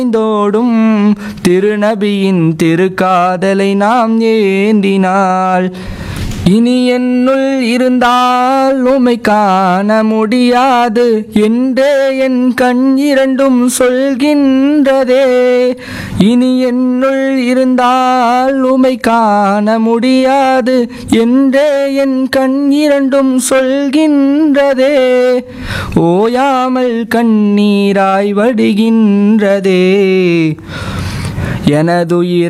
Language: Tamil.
தோடும் திருநபியின் திருக்காதலை நாம் ஏந்தினால் இனி என்னுள் இருந்தால் உமை காண முடியாது என்றே என் கண் இரண்டும் சொல்கின்றதே இனி என்னுள் இருந்தால் உமை காண முடியாது என்றே என் கண் இரண்டும் சொல்கின்றதே ஓயாமல் கண்ணீராய் வடிகின்றதே எனதுயிர்